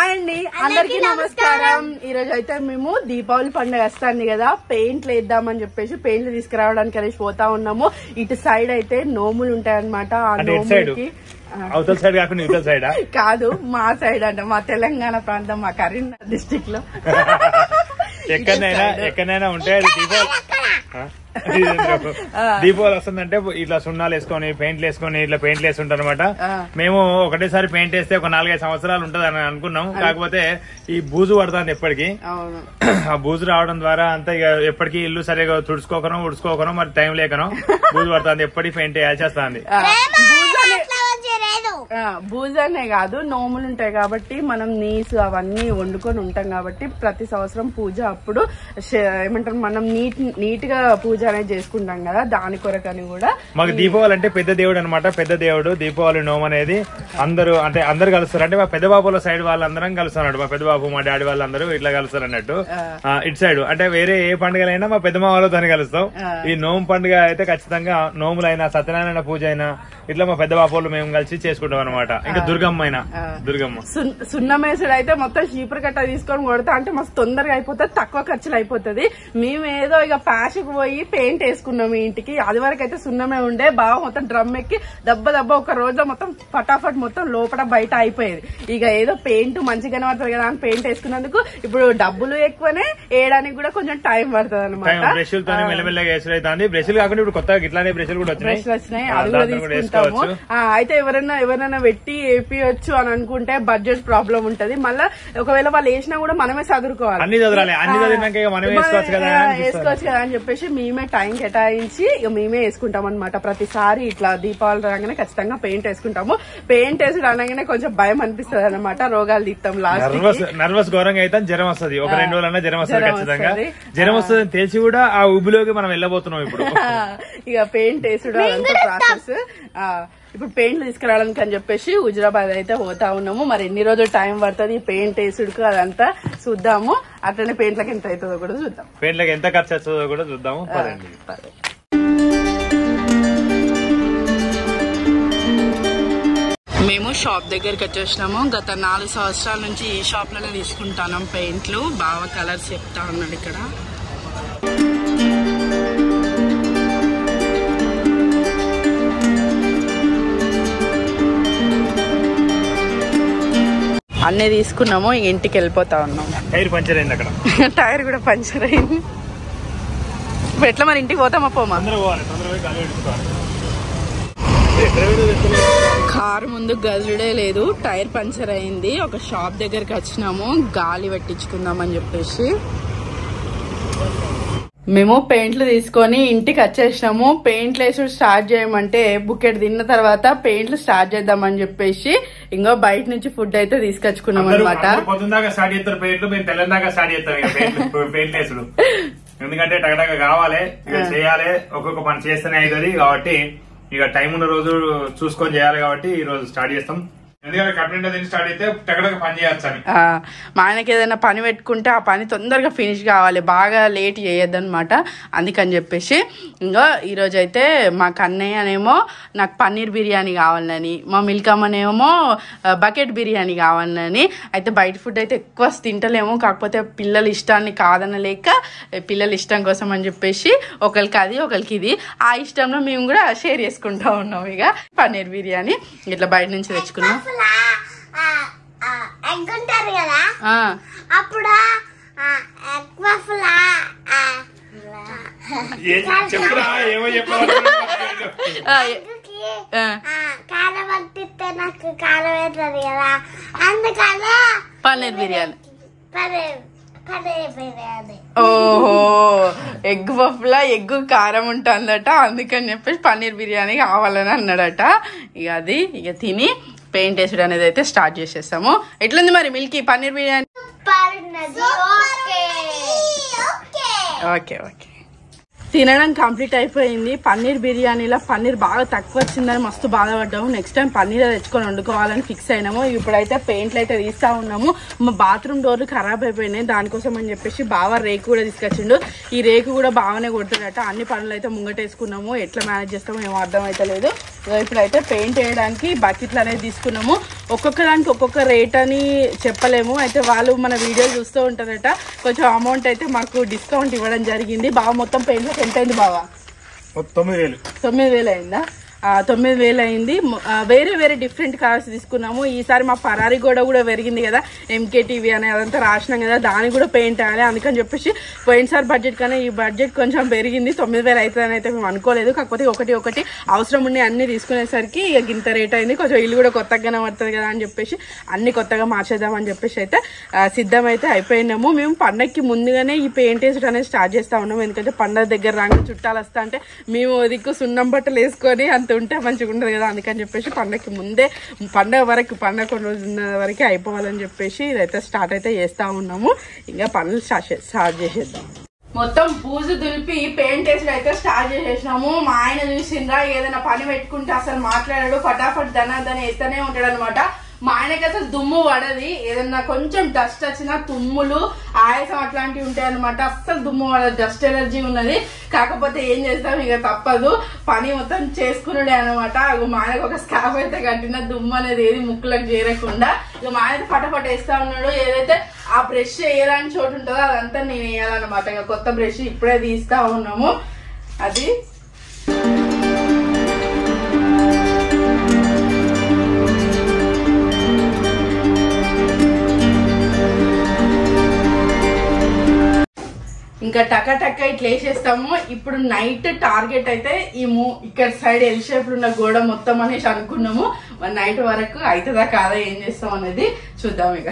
Hi అండి అందరికీ నమస్కారం ఈ రోజు అయితే మేము దీపావళి పండుగ వస్తుంది కదా పెయింట్లు వేద్దామని చెప్పేసి పెయింట్లు తీసుకురావడానికి అనేసి పోతా ఉన్నాము ఇటు సైడ్ అయితే నోములు ఉంటాయి అనమాట ఆ అంటే ఇటు సైడ్ నోములకి అవతల సైడ్ కాకుండా ఇవతల సైడా కాదు మా సైడ్ అంట మా తెలంగాణ ప్రాంతం మా కరీంనగర్ డిస్టిక్ లో ఎక్కడైనా ఎక్కడైనా ఉంటే అది దీపావళి ఆ? ఇదేంటో. దీపావళి వస్తుందంటే ఇట్లా సున్నాలు వేసుకొని పెయింట్లు వేసుకొని ఇట్లా పెయింట్లు వేస్తుంటారు అనమాట ఆ. మేము ఒకటేసారి పెయింట్ వేస్తే ఒక నాలుగైదు సంవత్సరాలు ఉంటది అని అనుకున్నాం కాకపోతే ఈ బూజు పడుతుంది ఎప్పటికీ అవును ఆ బూజు రావడం ద్వారా అంతా ఇక ఎప్పటికీ ఇల్లు సరిగా తుడుచుకోకనో ఉడుచుకోకనో మరి టైం లేకనో బూజు పడుతుంది ఎప్పటికీ పెయింట్ వేయాల్సి వస్తుంది ఆ, బూజానే- ఆ, బూజానే కాదు నోములు ఉంటాయి కాబట్టి మనం నీసు అవన్నీ వండుకొని ఉంటాం కాబట్టి ప్రతి సంవత్సరం పూజ అప్పుడు శ- ఏమంటారు మనం నీట్ నీట్ గా పూజ అనేది చేసుకుంటాం కదా దాని కొరకని కూడా మాకు దీపావళి అంటే పెద్ద దేవుడు అనమాట పెద్ద దేవుడు దీపావళి నోమ్ అనేది అందరూ అంటే అందరు కలుస్తారు అంటే మా పెద్ద బాబుల సైడ్ వాళ్ళందరం కలుస్తున్నారు మా పెద్ద బాబు మా డాడీ వాళ్ళందరూ ఇట్లా కలుస్తారు అన్నట్టు ఆ, ఇటు సైడ్ అంటే వేరే ఏ పండుగలైనా మా పెద్ద వాళ్ళతోనే కలుస్తాం ఆ. ఈ నోము పండుగ అయితే ఖచ్చితంగా నోములైనా సత్యనారాయణ పూజ అయినా ఇట్లా మా పెద్ద బాబులు మేము కలిసి చేసుకుంటాం అనమాట ఇంకా దుర్గమ్మ అయినా దుర్గమ్మ సున్- సున్నమేసుడు అయితే మొత్తం చీపురు కట్ట తీసుకొని కొడతా అంటే మస్తు తొందరగా అయిపోతుంది తక్కువ ఖర్చులు అయిపోతుంది మేము ఏదో ఇక ప్యాష్కి పోయి పెయింట్ వేసుకున్నాం ఈ ఇంటికి అది వరకు అయితే సున్నమే ఉండే బాగా మొత్తం డ్రమ్ ఎక్కి దెబ్బ దెబ్బ ఒక రోజులో మొత్తం ఫటాఫట్ మొత్తం లోపల బయట అయిపోయేది ఇక ఏదో పెయింట్ మంచిగానే పడుతుంది కదా అని పెయింట్ వేసుకున్నందుకు ఇప్పుడు డబ్బులు ఎక్కువనే వేయడానికి కూడా కొంచెం టైం పడుతుంది టైం అనమాట బ్రష్లతో మెల్లమెల్లగా వేసుడు అవుతుంది బ్రష్లు కాకుండా ఇప్పుడు కొత్తగా ఇట్లానే బ్రష్లు కూడా వచ్చినాయి బ్రష్లు వచ్చినాయి ఆ, అది కూడా దాంట్లో కూడా తీసుకుంటాము వేసుకోవచ్చు ఆ, అయితే ఎవరైనా ఎవరైనా పెట్టి వేపియొచ్చు అని అనుకుంటే బడ్జెట్ ప్రాబ్లం ఉంటది మళ్ళా ఒకవేళ వాళ్ళు వేసినా కూడా మనమే చదువుకోవాలి అన్ని చదవాలి అన్ని చదివినాక ఇక మనమే వేసుకోవచ్చు కదా ఆ, అనిపిస్తుంది. వేసుకోవచ్చు కదా అని చెప్పేసి మేమే టైం కేటాయించి ఇక మేమే వేసుకుంటాం అనమాట ప్రతిసారి ఇట్లా దీపావళి రాగానే ఖచ్చితంగా పెయింట్ వేసుకుంటాము పెయింట్ వేసి రాగానే కొంచెం భయం అనిపిస్తుంది అనమాట రోగాలు తీస్తాం లాస్ట్ నర్వస్ నర్వస్ ఘోరంగా అయితే జ్వరం వస్తుంది ఒక రెండు రోజులన్నా జ్వరం వస్తుంది జ్వరం ఖచ్చితంగా వస్తది. జ్వరం వస్తుంది అని తెలిసి కూడా ఆ ఉబిలోకి మనం వెళ్ళబోతున్నాం ఇప్పుడు ఇక పెయింట్ వేసుడు అదంతా ప్రాసెస్ ఇప్పుడు పెయింట్ తీసుకురావడానికి అని చెప్పేసి హుజరాబాద్ అయితే పోతా ఉన్నాము మరి ఎన్ని రోజులు టైం పడుతుంది పెయింట్ వేసుడుకు అదంతా చూద్దాము అట్లనే పెయింట్లకి ఎంత అవుతుందో కూడా చూద్దాం పెయింట్లకి ఎంత ఖర్చు వస్తుందో కూడా చూద్దాము పదండి పద. మేము షాప్ దగ్గరికి వచ్చేసినాము గత నాలుగు సంవత్సరాల నుంచి ఈ షాప్ లోనే తీసుకుంటాను పెయింట్లు బాగా కలర్స్ చెప్తా ఉన్నాడు ఇక్కడ అన్నీ తీసుకున్నాము ఇక ఇంటికి వెళ్ళిపోతా ఉన్నాము టైర్ పంచర్ అయింది అక్కడ టైర్ కూడా పంచర్ అయింది ఇప్పుడు ఎట్లా మరి ఇంటికి పోతామా పోమా తొందరగా పోవాలి తొందరగా పోయి గాలి పెట్టుకోవాలి ఎక్కడ పోయిందో తెలుస్తలేదు. కారు ముందు గదుడే లేదు టైర్ పంచర్ అయింది ఒక షాప్ దగ్గరికి వచ్చినాము గాలి పెట్టించుకుందామని చెప్పేసి మేము పెయింట్లు తీసుకొని ఇంటికి వచ్చేసినాము పెయింట్లు వేసి స్టార్ట్ చేయమంటే బుకెట్ తిన్న తర్వాత పెయింట్లు స్టార్ట్ చేద్దామని చెప్పేసి ఇంకో బయట నుంచి ఫుడ్ అయితే తీసుకొచ్చుకున్నాం అందరూ- అనమాట అందరూ పొద్దున్న దాకా స్టార్ట్ చేస్తారు పెయింట్లు మేము తెల్లని దాకా స్టార్ట్ చేస్తాం ఇక పెయింట్ పెయింట్ వేసుడు ఎందుకంటే టగటగ కావాలి ఇక చేయాలి ఒక్కొక్క పని చేస్తేనే అవుతుంది కాబట్టి ఇక టైం ఉన్న రోజు చూసుకొని చేయాలి కాబట్టి ఈ రోజు స్టార్ట్ చేస్తాం ఎందుకంటే కట్టిన దీన్ని స్టార్ట్ అయితే టగటగ పని చేయొచ్చు అని ఆ, మా ఆయనకి ఏదైనా పని పెట్టుకుంటే ఆ పని తొందరగా ఫినిష్ కావాలి బాగా లేట్ చేయొద్దన్నమాట అందుకని చెప్పేసి ఇంకా ఈరోజు అయితే మా కన్నయ్యనేమో నాకు పన్నీర్ బిర్యానీ కావాలని మా మిల్కమ్మనేమో ఆ, బకెట్ బిర్యానీ కావాలని అయితే బయట ఫుడ్ అయితే ఎక్కువ తింటలేము కాకపోతే పిల్లల ఇష్టాన్ని కాదనలేక ఏ, పిల్లల ఇష్టం కోసం అని చెప్పేసి ఒకరికి అది ఒకరికి ఇది ఆ ఇష్టంలో మేము కూడా షేర్ చేసుకుంటా ఉన్నాం ఇక పన్నీర్ బిర్యానీ ఇట్లా బయట నుంచి తెచ్చుకున్నాం ఎగ్ ఉంటారు కదా ఆ, అప్పుడు ఎగ్ వఫ్లా చెప్పురా ఏమో చెప్పాలి ఆ, ఎగ్కి ఆ. కారం అంటిస్తే నాకు కారం అవుతుంది కదా అందుకనే పన్నీర్ బిర్యానీ పన్నీర్ పన్నీర్ బిర్యానీ ఓహో ఎగ్ పఫ్లా ఎగ్ కారం ఉంటుందట అందుకని చెప్పేసి పన్నీర్ బిర్యానీ కావాలని అన్నాడట ఇక అది ఇక తిని పెయింట్ వేసుడు అనేది అయితే స్టార్ట్ చేసేస్తాము ఎట్లుంది మరి మిల్కీ పన్నీర్ బిర్యానీ పడినది ఓకే ఓకే ఓకే ఓకే తినడం కంప్లీట్ అయిపోయింది పన్నీర్ బిర్యానీలో పన్నీర్ బాగా తక్కువ వచ్చిందని మస్తు బాధపడ్డాము నెక్స్ట్ టైం పన్నీర్ తెచ్చుకొని వండుకోవాలని ఫిక్స్ అయినాము ఇప్పుడైతే పెయింట్లు అయితే తీస్తా ఉన్నాము మా బాత్రూమ్ డోర్లు ఖరాబ్ అయిపోయినాయి దానికోసం అని చెప్పేసి బాగా రేకు కూడా తీసుకొచ్చిండు ఈ రేకు కూడా బాగానే కొడుతుందట అన్ని పనులు అయితే ముంగటేసుకున్నాము ఎట్లా మేనేజ్ చేస్తామో ఏమో అర్థం అయితే లేదు ఇప్పుడైతే పెయింట్ వేయడానికి బకెట్లు అనేది తీసుకున్నాము ఒక్కొక్క దానికి ఒక్కొక్క రేట్ అని చెప్పలేము అయితే వాళ్ళు మన వీడియో చూస్తూ ఉంటారట కొంచెం అమౌంట్ అయితే మాకు డిస్కౌంట్ ఇవ్వడం జరిగింది బాగా మొత్తం పెయింట్లకు ఎంత అయింది బావా తొమ్మిది వేలు తొమ్మిది వేలు అయిందా ఆ, తొమ్మిది వేలు అయింది మ- ఆ, వేరే వేరే డిఫరెంట్ కలర్స్ తీసుకున్నాము ఈసారి మా పరారి గోడ కూడా పెరిగింది కదా ఎంకే టీవీ అని అదంతా రాసినాం కదా దానికి కూడా పెయింట్ వేయాలి అందుకని చెప్పేసి పోయినసారి బడ్జెట్ కన్నా ఈ బడ్జెట్ కొంచెం పెరిగింది తొమ్మిది వేలు అవుతుందని అయితే మేము అనుకోలేదు కాకపోతే ఒకటి ఒకటి అవసరం ఉండి అన్ని తీసుకునేసరికి ఇక గింత రేట్ అయింది కొంచెం ఇల్లు కూడా కొత్తగానే పడుతుంది కదా అని చెప్పేసి అన్ని కొత్తగా మార్చేద్దామని చెప్పేసి అయితే ఆ, సిద్ధం అయితే అయిపోయినాము మేము పండగకి ముందుగానే ఈ పెయింట్ వేసడం అనేది స్టార్ట్ చేస్తా ఉన్నాము ఎందుకంటే పండగ దగ్గర రాగా చుట్టాలు వస్తా అంటే మేము దిక్కు సున్నం బట్టలు వేసుకొని అంత ఉంటే మంచిగా ఉండదు కదా అందుకని చెప్పేసి పండగకి ముందే పండగ వరకు పండగ కొన్ని రోజులు ఉన్న వరకే అయిపోవాలని చెప్పేసి ఇదైతే స్టార్ట్ అయితే చేస్తా ఉన్నాము ఇంకా పనులు స్టార్ట్ చే- స్టార్ట్ చేసేద్దాం మొత్తం బూజు దులిపి పెయింట్ వేసి అయితే స్టార్ట్ చేసేసినాము మా ఆయన చూసిండ్రా ఏదైనా పని పెట్టుకుంటే అసలు మాట్లాడాడు ఫటాఫట్ ధనాధన ఎత్తనే ఉంటాడు అనమాట మా ఆయనకి అసలు దుమ్ము పడది ఏదన్నా కొంచెం డస్ట్ వచ్చినా తుమ్ములు ఆయాసం అట్లాంటివి ఉంటాయి అనమాట అస్సలు దుమ్ము పడదు డస్ట్ ఎలర్జీ ఉన్నది కాకపోతే ఏం చేస్తాం ఇక తప్పదు పని మొత్తం చేసుకున్నాడే అనమాట మా ఆయనకు ఒక స్కాబ్ అయితే కట్టిన దుమ్ము అనేది ఏది ముక్కులకు చేరకుండా ఇక మా ఆయన ఫటాఫట్ వేస్తా ఉన్నాడు ఏదైతే ఆ బ్రష్ వేయడానికి చోటు ఉంటుందో అదంతా నేను వేయాలన్నమాట ఇక కొత్త బ్రష్ ఇప్పుడే తీస్తా ఉన్నాము అది ఇంకా టక టక ఇట్లా వేసేస్తాము ఇప్పుడు నైట్ టార్గెట్ అయితే ఈ మూ ఇక్కడ సైడ్ ఎల్ షేప్ ఉన్న గోడ మొత్తం అనేసి అనుకున్నాము మరి నైట్ వరకు అవుతుందా కాదా ఏం చేస్తాం అనేది చూద్దాం ఇక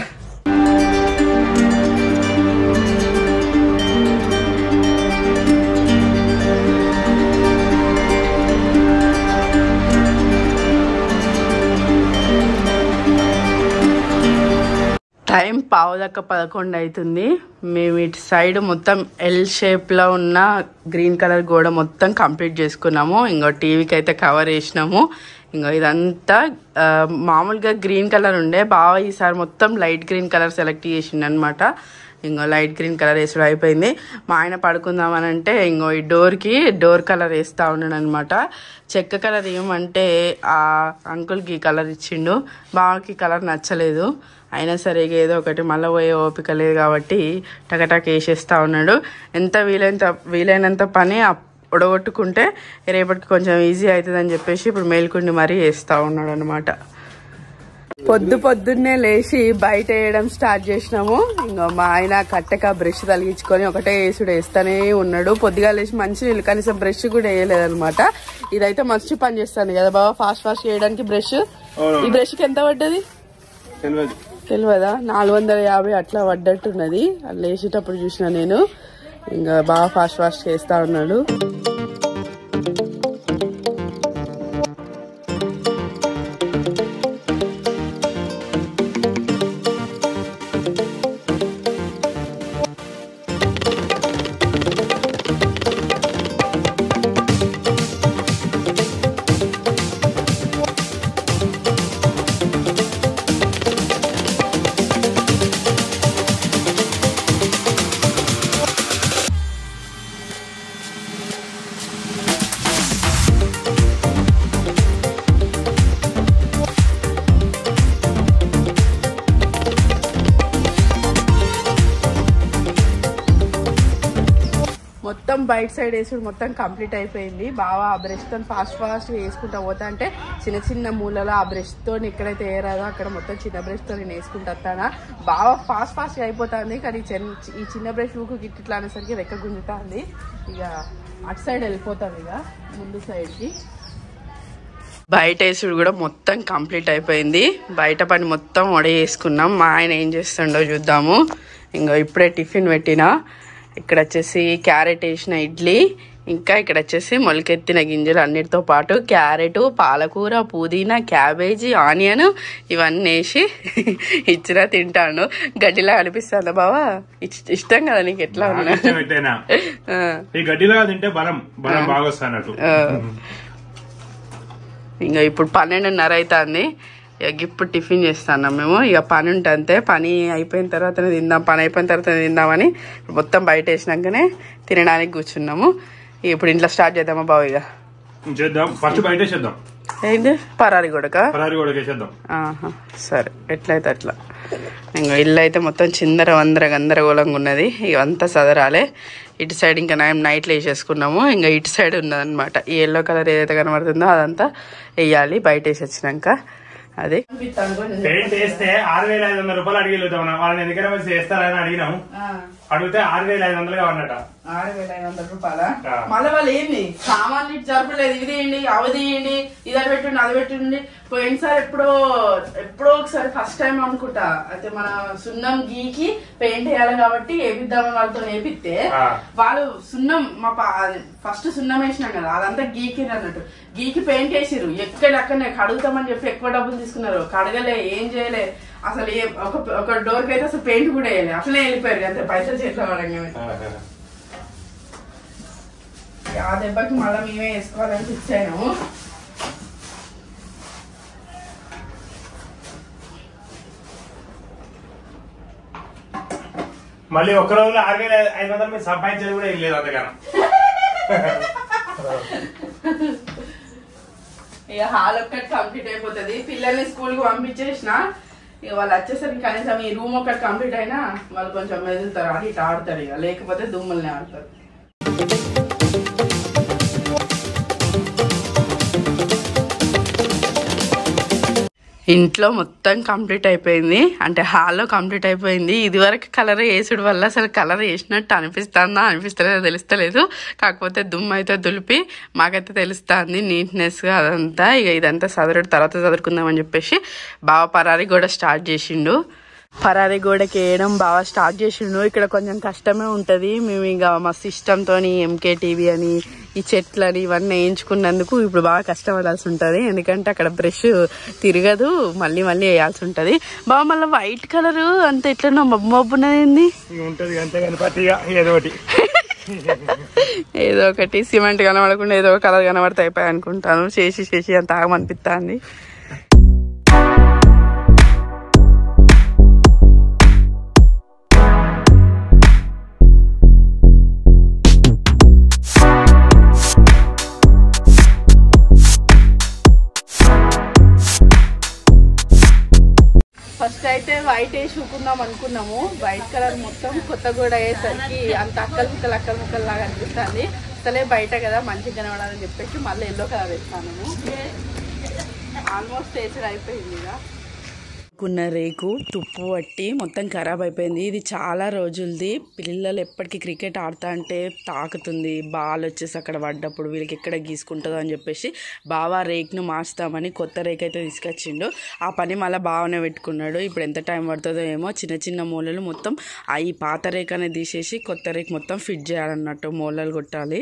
టైం పావుదక్క పదకొండు అవుతుంది మేము ఇటు సైడ్ మొత్తం ఎల్ షేప్లో ఉన్న గ్రీన్ కలర్ గోడ మొత్తం కంప్లీట్ చేసుకున్నాము ఇంకో టీవీకి అయితే కవర్ వేసినాము ఇంకో ఇదంతా ఆ, మామూలుగా గ్రీన్ కలర్ ఉండే బాగా ఈసారి మొత్తం లైట్ గ్రీన్ కలర్ సెలెక్ట్ చేసిండు అనమాట ఇంకో లైట్ గ్రీన్ కలర్ వేసుడు అయిపోయింది మా ఆయన పడుకుందామని అంటే ఇంకో ఈ డోర్కి డోర్ కలర్ వేస్తూ ఉన్నాడు అనమాట చెక్క కలర్ ఏమంటే ఆ అంకుల్కి కలర్ ఇచ్చిండు బావకి కలర్ నచ్చలేదు అయినా సరే ఇక ఏదో ఒకటి మళ్ళీ పోయే ఓపిక లేదు కాబట్టి టకటక్ వేసేస్తా ఉన్నాడు ఎంత వీలైనంత వీలైనంత పని అప్- ఉడగొట్టుకుంటే రేపటికి కొంచెం ఈజీ అవుతుందని చెప్పేసి ఇప్పుడు మేల్కుండి మరీ వేస్తూ ఉన్నాడు అనమాట పొద్దు పొద్దున్నే లేచి బయట వేయడం స్టార్ట్ చేసినాము ఇంకా మా ఆయన కట్టెక బ్రష్ తలిగించుకొని ఒకటే వేసుడు వేస్తానే ఉన్నాడు పొద్దుగా లేచి మంచి నీళ్ళు కనీసం బ్రష్ కూడా వేయలేదన్నమాట ఇదైతే మంచి పని చేస్తాను కదా బాబా ఫాస్ట్ ఫాస్ట్ చేయడానికి బ్రష్ ఈ బ్రష్కి ఎంత పడ్డది తెలియదు తెలియదా నాలుగు వందల యాభై అట్లా పడ్డట్టున్నది అది లేచేటప్పుడు చూసిన నేను ఇంకా బాగా ఫాస్ట్ ఫాస్ట్ చేస్తా ఉన్నాడు మొత్తం బయట సైడ్ వేసుడు మొత్తం కంప్లీట్ అయిపోయింది బాగా ఆ బ్రష్ తో ఫాస్ట్ ఫాస్ట్ వేసుకుంటా పోతా అంటే చిన్న చిన్న మూలలో ఆ బ్రష్ తో ఎక్కడైతే ఏరాదో అక్కడ మొత్తం చిన్న బ్రష్ తో నేను వేసుకుంటా వస్తానా బాగా ఫాస్ట్ ఫాస్ట్ అయిపోతుంది కానీ ఈ చిన్న- ఈ చిన్న బ్రష్ ఊకు గిట్ ఇట్లా అనేసరికి రెక్క గుంజుతుంది ఇక అటు సైడ్ వెళ్ళిపోతాం ఇక ముందు సైడ్ కి బయట వేసుడు కూడా మొత్తం కంప్లీట్ అయిపోయింది బయట పని మొత్తం వడేసుకున్నాం మా ఆయన ఏం చేస్తుండో చూద్దాము ఇంకా ఇప్పుడే టిఫిన్ పెట్టిన ఇక్కడ వచ్చేసి క్యారెట్ వేసిన ఇడ్లీ ఇంకా ఇక్కడ వచ్చేసి మొలకెత్తిన గింజలు అన్నిటితో పాటు క్యారెట్ పాలకూర పుదీనా క్యాబేజీ ఆనియన్ ఇవన్నీ వేసి ఇచ్చినా తింటాను గడ్డిలా అనిపిస్తుందా బావా ఇచ్- ఇష్టం కదా నీకు ఎట్లా ఉన్నా పెట్టేనా ఆ. ఈ గడ్డిలో తింటే బలం బలం బాగా వస్తా అన్నట్టు ఆ. ఇంకా ఇప్పుడు పన్నెండున్నర అవుతుంది ఇక ఇప్పుడు టిఫిన్ చేస్తాను మేము ఇక పని ఉంటే అంతే పని అయిపోయిన తర్వాతనే తిందాం పని అయిపోయిన తర్వాత తిందామని ఇప్పుడు మొత్తం బయట వేసినాకనే తినడానికి కూర్చున్నాము ఇప్పుడు ఇంట్లో స్టార్ట్ చేద్దామా బాబు ఇక చేద్దాం ఫస్ట్ బయట చేద్దాం ఏంది పరారి గొడక పరారి కూడా వేసేద్దాం ఆహా, సరే ఎట్లయితే అట్లా ఇంకా ఇల్లు అయితే మొత్తం చిందర వందర గందరగోళంగా ఉన్నది ఇవంతా సదరాలే ఇటు సైడ్ ఇంకా నయం నైట్లో వేసేసుకున్నాము ఇంకా ఇటు సైడ్ ఉన్నదన్నమాట ఈ ఎల్లో కలర్ ఏదైతే కనబడుతుందో అదంతా వేయాలి బయట వేసి వచ్చినాక అది పెయింట్ వేస్తే ఆరు వేల ఐదు వందల రూపాయలు అడిగి వెళ్తాం వాళ్ళని ఎందుకైనా వచ్చి చేస్తారని అడిగినాం అడిగితే అడిగితే ఆరు వేల ఐదు వందలుగా ఉన్నట ఆరు వేల ఐదు వందల రూపాయల ఆ. మళ్ళీ వాళ్ళు ఏంది సామాన్లు ఇటు జరపలేదు ఇది తీయండి అవి తీయండి ఇది అది పెట్టండి అది పెట్టండి పోయినసారి ఎప్పుడో ఎప్పుడో ఒకసారి ఫస్ట్ టైం అనుకుంటా అయితే మన సున్నం గీకి పెయింట్ వేయాలి కాబట్టి వేపిద్దామని వాళ్ళతో వేపిస్తే ఆ. వాళ్ళు సున్నం మా ఫస్ట్ సున్నం వేసినాం కదా అదంతా గీకి అన్నట్టు గీకి పెయింట్ వేసిర్రు ఎక్కడక్కడనే కడుగుతామని చెప్పి ఎక్కువ డబ్బులు తీసుకున్నారు కడగలే ఏం చేయలే అసలు ఏ ఒక ఒక డోర్ కి అయితే అసలు పెయింట్ కూడా వేయలే అసలే వెళ్ళిపోయారు అంతే పైసలు చేతిలో పడంగానే ఆ దెబ్బకి మళ్ళీ మేమే వేసుకోవాలని ఫిక్స్ అయినాము మళ్ళీ ఒక్క రోజులో ఆరు వేల ఐదు వందలు మీరు సంపాదించేది కూడా ఏం లేదు అంతగానం ఇక హాల్ ఒక్కటి కంప్లీట్ అయిపోతుంది పిల్లల్ని స్కూల్ కి పంపించేసిన ఇక వాళ్ళు వచ్చేసరికి కనీసం ఈ రూమ్ ఒకటి కంప్లీట్ అయినా వాళ్ళు కొంచెం మెదులుతారు అది ఇటు ఆడతారు ఇక లేకపోతే దుమ్ముల్ని ఆడతారు ఇంట్లో మొత్తం కంప్లీట్ అయిపోయింది అంటే హాల్లో కంప్లీట్ అయిపోయింది ఇదివరకు కలర్ వేసుడు వల్ల అసలు కలర్ వేసినట్టు అనిపిస్తుందా అనిపిస్తలేదో తెలుస్తలేదు కాకపోతే దుమ్ము అయితే దులిపి మాకైతే తెలుస్తుంది నీట్నెస్గా అదంతా ఇక ఇదంతా చదురుడు తర్వాత చదువుకుందామని చెప్పేసి బావ పరారి కూడా స్టార్ట్ చేసిండు పరారి గోడకి వేయడం బాగా స్టార్ట్ చేసిండు ఇక్కడ కొంచెం కష్టమే ఉంటుంది మేము ఇక మస్తు ఇష్టంతో ఎంకే టీవీ అని ఈ చెట్లని ఇవన్నీ వేయించుకున్నందుకు ఇప్పుడు బాగా కష్టపడాల్సి ఉంటుంది ఎందుకంటే అక్కడ బ్రష్ తిరగదు మళ్ళీ మళ్ళీ వేయాల్సి ఉంటుంది బాగా మళ్ళీ వైట్ కలర్ అంత ఎట్లనో మబ్బు మబ్బు ఉన్నది ఇక ఉంటది అంతే కానీ పట్టిగా ఏదో ఒకటి ఏదో ఒకటి సిమెంట్ కనబడకుండా ఏదో ఒక కలర్ కనబడితే అయిపోయి అనుకుంటాను చేసి చేసి అంత ఆగమనిపిస్తుంది ఫస్ట్ అయితే వైట్ వేసి ఊకుందాం అనుకున్నాము వైట్ కలర్ మొత్తం కొత్త గోడ అయ్యేసరికి అంత అక్కలు ముక్కలు అక్కలు ముక్కలు లాగా అనిపిస్తుంది అసలే బయట కదా మంచిగా కనబడాలని చెప్పేసి మళ్ళీ ఎల్లో కలర్ వేస్తాను ఆల్మోస్ట్ వేసర్ అయిపోయింది ఇక కున్న రేకు తుప్పు పట్టి మొత్తం ఖరాబ్ అయిపోయింది ఇది చాలా రోజులది పిల్లలు ఎప్పటికీ క్రికెట్ ఆడుతా అంటే తాకుతుంది బాల్ వచ్చేసి అక్కడ పడ్డప్పుడు వీళ్ళకి ఎక్కడ గీసుకుంటుందో అని చెప్పేసి బావా రేక్ను మార్చుతామని కొత్త రేక్ అయితే తీసుకొచ్చిండు ఆ పని మళ్ళీ బాగానే పెట్టుకున్నాడు ఇప్పుడు ఎంత టైం పడుతుందో ఏమో చిన్న చిన్న మూలలు మొత్తం ఆ ఈ పాత రేక్ అనేది తీసేసి కొత్త రేక్ మొత్తం ఫిట్ చేయాలన్నట్టు మూలలు కొట్టాలి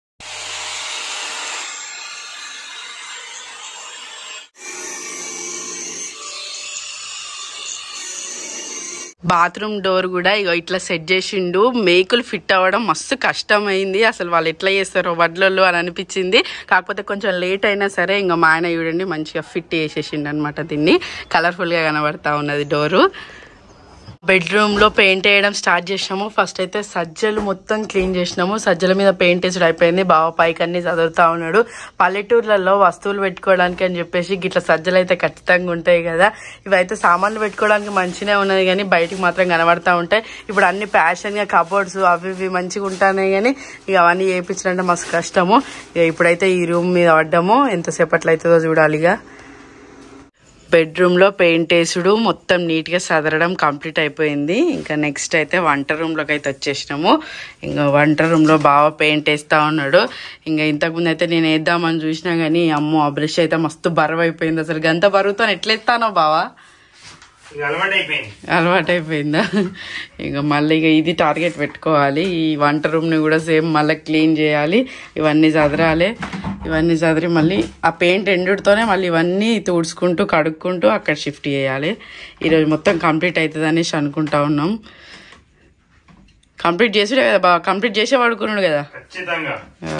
బాత్రూమ్ డోర్ కూడా ఇగో ఇట్లా సెట్ చేసిండు మేకులు ఫిట్ అవ్వడం మస్తు కష్టమైంది అసలు వాళ్ళు ఎట్లా చేస్తారో వడ్లలో అని అనిపించింది కాకపోతే కొంచెం లేట్ అయినా సరే ఇంకా మా ఆయన చూడండి మంచిగా ఫిట్ చేసేసిండు అనమాట దీన్ని కలర్ఫుల్గా కనబడతా ఉన్నది డోరు బెడ్రూమ్ లో పెయింట్ వేయడం స్టార్ట్ చేసినాము ఫస్ట్ అయితే సజ్జలు మొత్తం క్లీన్ చేసినాము సజ్జల మీద పెయింట్ వేసుడు అయిపోయింది బావ పైకి అన్ని చదువుతా ఉన్నాడు పల్లెటూర్లలో వస్తువులు పెట్టుకోవడానికి అని చెప్పేసి గిట్ల సజ్జలు అయితే ఖచ్చితంగా ఉంటాయి కదా ఇవైతే సామాన్లు పెట్టుకోవడానికి మంచిగానే ఉన్నది కానీ బయటికి మాత్రం కనబడతా ఉంటాయి ఇప్పుడు అన్ని ప్యాషన్ గా కబోర్డ్స్ అవి ఇవి మంచిగా ఉంటాయి కానీ ఇక అవన్నీ చేయించాలంటే మస్తు కష్టము ఇక ఇప్పుడైతే ఈ రూమ్ మీద పడ్డాము ఎంతసేపట్లో అవుతుందో చూడాలి ఇక బెడ్రూమ్లో పెయింట్ వేసుడు మొత్తం నీట్గా సదరడం కంప్లీట్ అయిపోయింది ఇంకా నెక్స్ట్ అయితే వంట రూమ్లోకి అయితే వచ్చేసినాము ఇంకా వంట రూమ్లో బాగా పెయింట్ వేస్తూ ఉన్నాడు ఇంకా ఇంతకుముందు అయితే నేను వేద్దామని చూసినా కానీ అమ్మో ఆ బ్రష్ అయితే మస్తు బరువు అయిపోయింది అసలు గంత బరువుతో ఎట్లా ఎత్తానో బావా ఇది అలవాటు అయిపోయింది అలవాటు అయిపోయిందా ఇంకా మళ్ళీ ఇక ఇది టార్గెట్ పెట్టుకోవాలి ఈ వంట రూమ్ని కూడా సేమ్ మళ్ళీ క్లీన్ చేయాలి ఇవన్నీ చదరాలి ఇవన్నీ చదిరి మళ్ళీ ఆ పెయింట్ ఎండుతోనే మళ్ళీ ఇవన్నీ తుడుచుకుంటూ కడుక్కుంటూ అక్కడ షిఫ్ట్ చేయాలి ఈరోజు మొత్తం కంప్లీట్ అవుతుంది అనేసి అనుకుంటా ఉన్నాం కంప్లీట్ చేసుడే కదా బాగా కంప్లీట్ చేసే పడుకున్నాడు కదా ఖచ్చితంగా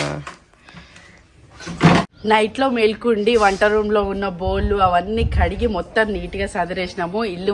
నైట్లో మేల్కుండి వంట రూమ్లో ఉన్న బోళ్ళు అవన్నీ కడిగి మొత్తం నీట్గా సదిరేసినాము ఇల్లు మొత్తం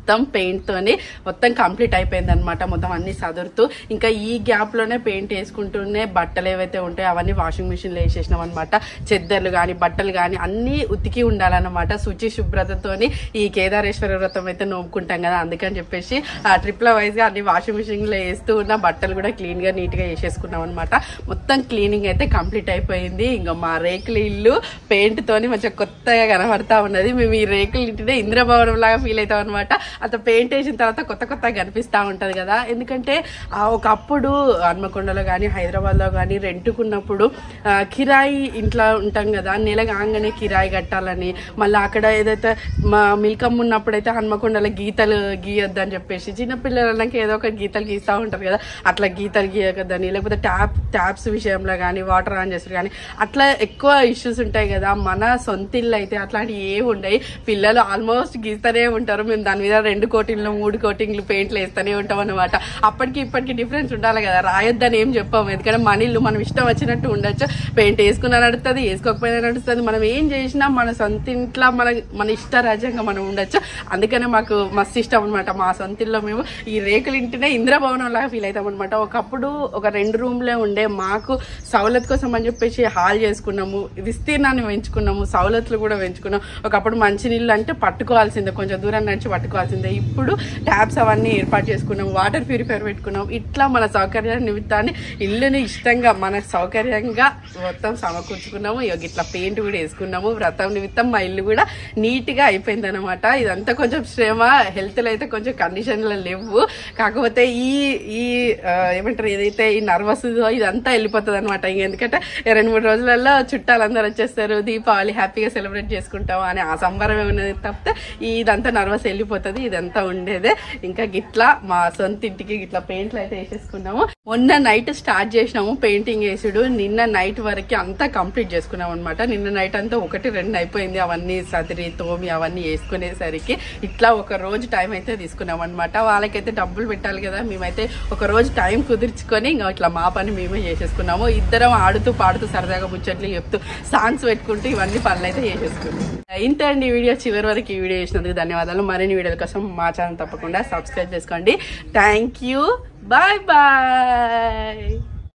మొత్తం పెయింట్ తోని మొత్తం కంప్లీట్ అయిపోయింది అనమాట మొత్తం అన్ని సదురుతూ ఇంకా ఈ గ్యాప్ లోనే పెయింట్ వేసుకుంటూనే బట్టలు ఏవైతే ఉంటాయో అవన్నీ వాషింగ్ మిషన్ లో వేసేసినాం అనమాట చెద్దర్లు గాని బట్టలు గాని అన్ని ఉతికి ఉండాలన్నమాట శుచి శుభ్రతతోని ఈ కేదారేశ్వర వ్రతం అయితే నోముకుంటాం కదా అందుకని చెప్పేసి ఆ ట్రిప్ల వైజ్ గా అన్ని వాషింగ్ మిషన్ లో వేస్తూ ఉన్న బట్టలు కూడా క్లీన్ గా నీట్ గా వేసేసుకున్నాం అనమాట మొత్తం క్లీనింగ్ అయితే కంప్లీట్ అయిపోయింది ఇంకా మా రేకుల ఇల్లు పెయింట్ తోని మంచిగా కొత్తగా కనబడతా ఉన్నది మేము ఈ రేకుల ఇంటినే ఇంద్రభవనం లాగా ఫీల్ అవుతాం అనమాట అంత పెయింట్ వేసిన తర్వాత కొత్త కొత్తగా కనిపిస్తా ఉంటది కదా ఎందుకంటే ఆ ఒకప్పుడు హన్మకొండలో కానీ హైదరాబాద్ లో కానీ రెంట్కున్నప్పుడు ఆ, కిరాయి ఇంట్లో ఉంటాం కదా నెల కాగానే కిరాయి కట్టాలని మళ్ళీ అక్కడ ఏదైతే మా మిల్కమ్ ఉన్నప్పుడైతే హన్మకొండలో గీతలు గీయొద్దని చెప్పేసి చిన్నపిల్లలకి ఏదో ఒక గీతలు గీస్తూ ఉంటారు కదా అట్లా గీతలు గీయకద్దని లేకపోతే ట్యాప్ ట్యాప్స్ విషయంలో కానీ వాటర్ ఆన్ చేస్తారు కానీ అట్లా ఎక్కువ ఇష్యూస్ ఉంటాయి కదా మన సొంత ఇల్లు అయితే అట్లాంటివి ఏమి ఉండవు పిల్లలు ఆల్మోస్ట్ గీస్తూనే ఉంటారు మేము దాని మీద రెండు కోటింగ్లు మూడు కోటింగ్లు పెయింట్లు వేస్తూనే ఉంటాం అనమాట అప్పటికి ఇప్పటికి డిఫరెన్స్ ఉండాలి కదా రాయొద్దని ఏం చెప్పాము ఎందుకంటే మన ఇల్లు మనం ఇష్టం వచ్చినట్టు ఉండొచ్చు పెయింట్ వేసుకున్నా నడుస్తుంది వేసుకోకపోయినా నడుస్తుంది మనం ఏం చేసినా మన సొంత ఇంట్లో మన మన ఇష్ట రాజ్యంగా మనం ఉండొచ్చు అందుకనే మాకు మస్తు ఇష్టం అనమాట మా సొంత ఇల్లు మేము ఈ రేకుల ఇంటినే ఇంద్రభవనం లాగా ఫీల్ అవుతాం అనమాట ఒకప్పుడు ఒక రెండు రూమ్లే ఉండే మాకు సవలత్ కోసం అని చెప్పేసి హాల్ చేసుకున్నాము విస్తీర్ణాన్ని పెంచుకున్నాము సవలతులు కూడా పెంచుకున్నాం ఒకప్పుడు మంచినీళ్ళు అంటే పట్టుకోవాల్సిందే కొంచెం దూరం నడిచి పట్టుకోవాల్సిందే ఇప్పుడు ట్యాప్స్ అవన్నీ ఏర్పాటు చేసుకున్నాం వాటర్ ప్యూరిఫైర్ పెట్టుకున్నాం ఇట్లా మన సౌకర్య నిమిత్తాన్ని ఇల్లుని ఇష్టంగా మన సౌకర్యంగా మొత్తం సమకూర్చుకున్నాము ఇక ఇట్లా పెయింట్ కూడా వేసుకున్నాము వ్రతం నిమిత్తం మా ఇల్లు కూడా నీట్ గా అయిపోయింది అనమాట ఇదంతా కొంచెం శ్రమ హెల్త్ లో అయితే కొంచెం కండిషన్లు లేవు కాకపోతే ఈ ఈ ఆ, ఏమంటారు ఏదైతే ఈ నర్వస్ ఇదంతా వెళ్ళిపోతుంది అనమాట ఎందుకంటే రెండు మూడు రోజులలో చుట్టాలందరూ వచ్చేస్తారు దీపావళి హ్యాపీగా సెలబ్రేట్ చేసుకుంటాం అని ఆ సంబరం ఉన్నది తప్పితే ఇదంతా నర్వస్ వెళ్ళిపోతుంది ఇదంతా ఉండేదే ఇంకా గిట్లా మా సొంత ఇంటికి గిట్లా పెయింట్లు అయితే వేసేసుకున్నాము మొన్న నైట్ స్టార్ట్ చేసినాము పెయింటింగ్ వేసుడు నిన్న నైట్ వరకు అంతా కంప్లీట్ చేసుకున్నాం అనమాట నిన్న నైట్ అంతా ఒకటి రెండు అయిపోయింది అవన్నీ సదిరి తోమి అవన్నీ వేసుకునేసరికి ఇట్లా ఒక రోజు టైం అయితే తీసుకున్నాం అనమాట వాళ్ళకైతే డబ్బులు పెట్టాలి కదా మేమైతే ఒక రోజు టైం కుదుర్చుకొని ఇంకా ఇట్లా మా పని మేమే చేసేసుకున్నాము ఇద్దరం ఆడుతూ పాడుతూ సరదాగా ముచ్చట్లు చెప్తూ సాంగ్స్ పెట్టుకుంటూ ఇవన్నీ పనులు అయితే చేసేసుకున్నాం ఇంత అండి ఈ వీడియో చివరి వరకు ఈ వీడియో చేసినందుకు ధన్యవాదాలు మరిన్ని వీడియోల కోసం మా ఛానల్ తప్పకుండా సబ్స్క్రైబ్ చేసుకోండి థ్యాంక్ యూ బాయ్ బాయ్